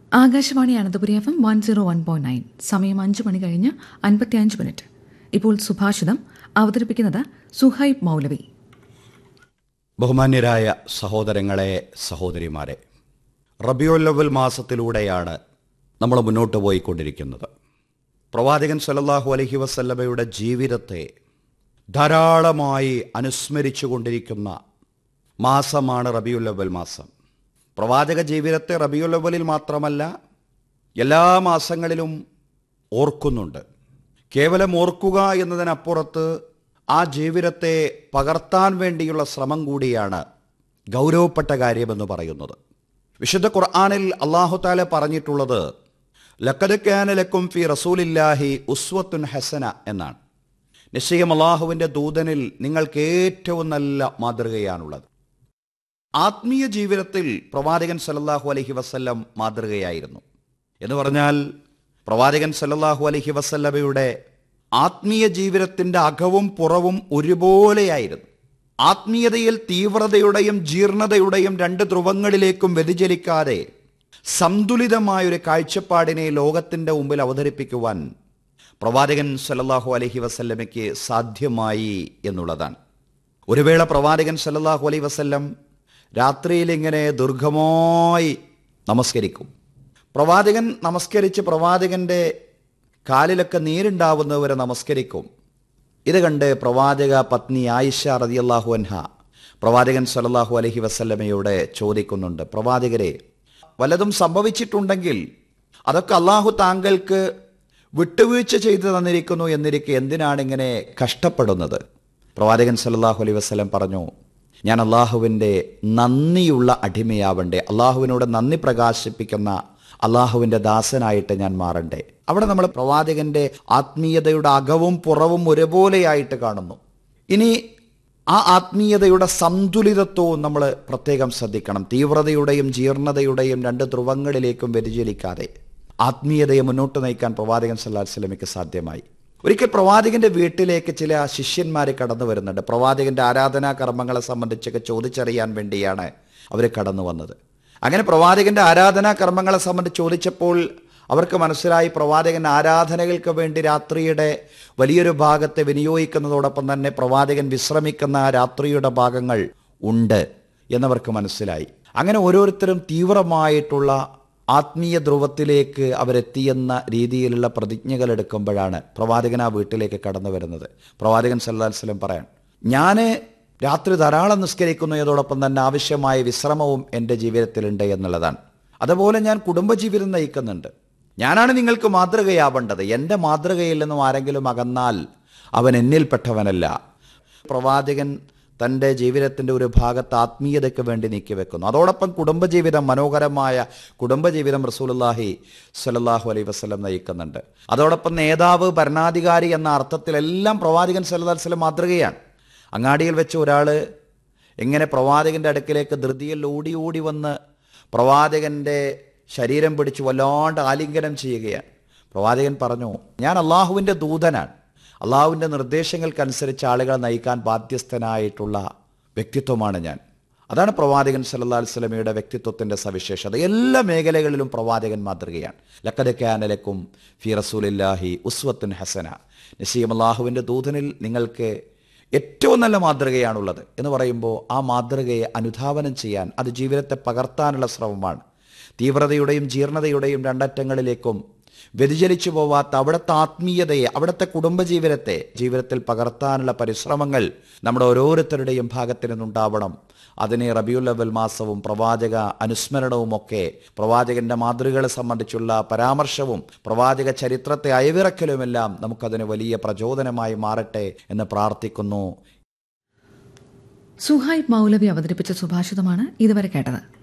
Akashvani Ananthapuri F M one zero one point nine സമയം അഞ്ച് മണി കഴിഞ്ഞ് അൻപത്തിയഞ്ച് മിനിറ്റ് ഇപ്പോൾ സുഭാഷിതം അവതരിപ്പിക്കുന്നത് സുഹൈബ് മൗലവി ബഹുമാന്യരായ സഹോദരങ്ങളെ സഹോദരിമാരെ റബിയുല്ലവൽ മാസത്തിലൂടെയാണ് നമ്മൾ മുന്നോട്ട് പോയിക്കൊണ്ടിരിക്കുന്നത് പ്രവാചകൻ സല്ലല്ലാഹു അലൈഹി വസല്ലമയുടെ ജീവിതത്തെ ധാരാളമായി അനുസ്മരിച്ചു കൊണ്ടിരിക്കുന്ന മാസമാണ് റബിയുല്ലവൽ മാസം പ്രവാചക ജീവിതത്തെ റബിയുല്ലവലിൽ മാത്രമല്ല എല്ലാ മാസങ്ങളിലും ഓർക്കുന്നുണ്ട് കേവലം ഓർക്കുക എന്നതിനപ്പുറത്ത് ആ ജീവിതത്തെ പകർത്താൻ വേണ്ടിയുള്ള ശ്രമം കൂടിയാണ് ഗൗരവപ്പെട്ട കാര്യമെന്ന് പറയുന്നത് വിശുദ്ധ ഖുർആാനിൽ അള്ളാഹു താല പറഞ്ഞിട്ടുള്ളത് ലക്കത് ലക്കും ഫി റസൂലില്ലാഹി ഉസ്വത്തുൻ ഹസന എന്നാണ് നിശ്ചയം അള്ളാഹുവിൻ്റെ ദൂതനിൽ നിങ്ങൾക്ക് ഏറ്റവും നല്ല മാതൃകയാണുള്ളത് ആത്മീയ ജീവിതത്തിൽ പ്രവാചകൻ സല്ലല്ലാഹു അലൈഹി വസല്ലം മാതൃകയായിരുന്നു എന്ന് പറഞ്ഞാൽ പ്രവാചകൻ സല്ലല്ലാഹു അലൈഹി വസല്ലമയുടെ ആത്മീയ ജീവിതത്തിന്റെ അകവും പുറവും ഒരുപോലെയായിരുന്നു ആത്മീയതയിൽ തീവ്രതയുടെയും ജീർണതയുടെയും രണ്ട് ധ്രുവങ്ങളിലേക്കും വ്യതിചലിക്കാതെ സന്തുലിതമായൊരു കാഴ്ചപ്പാടിനെ ലോകത്തിന്റെ മുമ്പിൽ അവതരിപ്പിക്കുവാൻ പ്രവാചകൻ സല്ലല്ലാഹു അലൈഹി വസല്ലമയ്ക്ക് സാധ്യമായി എന്നുള്ളതാണ് ഒരു വേള പ്രവാചകൻ സല്ലല്ലാഹു അലൈഹി വസല്ലം രാത്രിയിൽ ഇങ്ങനെ ദീർഘമായി നമസ്കരിക്കും പ്രവാചകൻ നമസ്കരിച്ച് പ്രവാചകന്റെ കാലിലൊക്കെ നീരുണ്ടാവുന്നവരെ നമസ്കരിക്കും ഇത് കണ്ട് പ്രവാചക പത്നി ആയിഷ റതിയല്ലാഹു അൻഹ പ്രവാചകൻ സല്ലല്ലാഹു അലൈഹി വസല്ലമയോട് ചോദിക്കുന്നുണ്ട് പ്രവാചകരെ വല്ലതും സംഭവിച്ചിട്ടുണ്ടെങ്കിൽ അതൊക്കെ അള്ളാഹു താങ്കൾക്ക് വിട്ടുവീഴ്ച ചെയ്തു തന്നിരിക്കുന്നു എന്നിരിക്കെ എന്തിനാണ് ഇങ്ങനെ കഷ്ടപ്പെടുന്നത് പ്രവാചകൻ സല്ലല്ലാഹു അലൈഹി വസല്ലം പറഞ്ഞു ഞാൻ അള്ളാഹുവിൻ്റെ നന്ദിയുള്ള അടിമയാവണ്ടേ അള്ളാഹുവിനോട് നന്ദി പ്രകാശിപ്പിക്കുന്ന അള്ളാഹുവിൻ്റെ ദാസനായിട്ട് ഞാൻ മാറണ്ടേ അവിടെ നമ്മൾ പ്രവാചകന്റെ ആത്മീയതയുടെ അകവും പുറവും ഒരുപോലെയായിട്ട് കാണുന്നു ഇനി ആ ആത്മീയതയുടെ സന്തുലിതത്വവും നമ്മൾ പ്രത്യേകം ശ്രദ്ധിക്കണം തീവ്രതയുടെയും ജീർണതയുടെയും രണ്ട് ധ്രുവങ്ങളിലേക്കും വ്യതിചലിക്കാതെ ആത്മീയതയെ മുന്നോട്ട് നയിക്കാൻ പ്രവാചകൻ സല്ലാ വസ്ലമിക്ക് സാധ്യമായി ഒരിക്കൽ പ്രവാചകന്റെ വീട്ടിലേക്ക് ചില ശിഷ്യന്മാർ കടന്നു വരുന്നുണ്ട് പ്രവാചകന്റെ ആരാധനാ കർമ്മങ്ങളെ സംബന്ധിച്ചൊക്കെ ചോദിച്ചറിയാൻ വേണ്ടിയാണ് അവർ കടന്നു വന്നത് അങ്ങനെ പ്രവാചകന്റെ ആരാധനാ കർമ്മങ്ങളെ സംബന്ധിച്ച് ചോദിച്ചപ്പോൾ അവർക്ക് മനസ്സിലായി പ്രവാചകൻ ആരാധനകൾക്ക് വേണ്ടി രാത്രിയുടെ വലിയൊരു ഭാഗത്തെ വിനിയോഗിക്കുന്നതോടൊപ്പം തന്നെ പ്രവാചകൻ വിശ്രമിക്കുന്ന രാത്രിയുടെ ഭാഗങ്ങൾ ഉണ്ട് എന്നവർക്ക് മനസ്സിലായി അങ്ങനെ ഓരോരുത്തരും തീവ്രമായിട്ടുള്ള ആത്മീയ ധ്രുവത്തിലേക്ക് അവരെത്തിയെന്ന രീതിയിലുള്ള പ്രതിജ്ഞകൾ എടുക്കുമ്പോഴാണ് പ്രവാചകൻ ആ വീട്ടിലേക്ക് കടന്നു വരുന്നത് പ്രവാചകൻ സല്ലാ വസ്ലം പറയാൻ ഞാൻ രാത്രി ധാരാളം നിസ്കരിക്കുന്നു എന്നതോടൊപ്പം തന്നെ ആവശ്യമായ വിശ്രമവും എൻ്റെ ജീവിതത്തിലുണ്ട് എന്നുള്ളതാണ് അതുപോലെ ഞാൻ കുടുംബജീവിതം നയിക്കുന്നുണ്ട് ഞാനാണ് നിങ്ങൾക്ക് മാതൃകയാവേണ്ടത് എൻ്റെ മാതൃകയിൽ നിന്നും ആരെങ്കിലും അകന്നാൽ അവൻ എന്നിൽപ്പെട്ടവനല്ല പ്രവാചകൻ തൻ്റെ ജീവിതത്തിൻ്റെ ഒരു ഭാഗത്ത് ആത്മീയതയ്ക്ക് വേണ്ടി നീക്കിവെക്കുന്നു അതോടൊപ്പം കുടുംബജീവിതം മനോഹരമായ കുടുംബജീവിതം റസൂലുല്ലാഹി സല്ലാഹു അലൈ വസ്ലം നയിക്കുന്നുണ്ട് അതോടൊപ്പം നേതാവ് ഭരണാധികാരി എന്ന അർത്ഥത്തിലെല്ലാം പ്രവാചകൻ സല്ലാ വസ്ലം മാതൃകയാണ് അങ്ങാടിയിൽ വെച്ച് ഒരാൾ എങ്ങനെ പ്രവാചകന്റെ അടുക്കിലേക്ക് ധൃതിയിൽ ഓടി ഓടി വന്ന് പ്രവാചകന്റെ ശരീരം പിടിച്ച് വല്ലാണ്ട് ആലിംഗനം ചെയ്യുകയാണ് പ്രവാചകൻ പറഞ്ഞു ഞാൻ അള്ളാഹുവിൻ്റെ ദൂതനാണ് അള്ളാഹുവിൻ്റെ നിർദ്ദേശങ്ങൾക്കനുസരിച്ച് ആളുകളെ നയിക്കാൻ ബാധ്യസ്ഥനായിട്ടുള്ള വ്യക്തിത്വമാണ് ഞാൻ അതാണ് പ്രവാചകൻ സല്ലാ വസ്ലമയുടെ വ്യക്തിത്വത്തിൻ്റെ സവിശേഷത എല്ലാ മേഖലകളിലും പ്രവാചകൻ മാതൃകയാണ് ലക്കദക്കാനലക്കും ഫി റസൂലില്ലാഹി ഉസ്വത്തുൻ ഹസന നസീം അള്ളാഹുവിൻ്റെ ദൂതനിൽ നിങ്ങൾക്ക് ഏറ്റവും നല്ല മാതൃകയാണുള്ളത് എന്ന് പറയുമ്പോൾ ആ മാതൃകയെ അനുധാവനം ചെയ്യാൻ അത് ജീവിതത്തെ പകർത്താനുള്ള ശ്രമമാണ് തീവ്രതയുടെയും ജീർണതയുടെയും രണ്ടറ്റങ്ങളിലേക്കും വ്യതിചലിച്ചു പോവാത്ത അവിടുത്തെ ആത്മീയതയെ അവിടുത്തെ കുടുംബജീവിതത്തെ ജീവിതത്തിൽ പകർത്താനുള്ള പരിശ്രമങ്ങൾ നമ്മുടെ ഓരോരുത്തരുടെയും ഭാഗത്തു നിന്നുണ്ടാവണം അതിനെ റബിയുൽ അവൽ മാസവും പ്രവാചക അനുസ്മരണവും ഒക്കെ പ്രവാചകന്റെ മാതൃകകളെ സംബന്ധിച്ചുള്ള പരാമർശവും പ്രവാചക ചരിത്രത്തെ അയവിറക്കലുമെല്ലാം നമുക്കതിന് വലിയ പ്രചോദനമായി മാറട്ടെ എന്ന് പ്രാർത്ഥിക്കുന്നു സുഹൈബ് മൗലവി അവതരിപ്പിച്ച സുഭാഷിതമാണ് ഇതുവരെ കേട്ടത്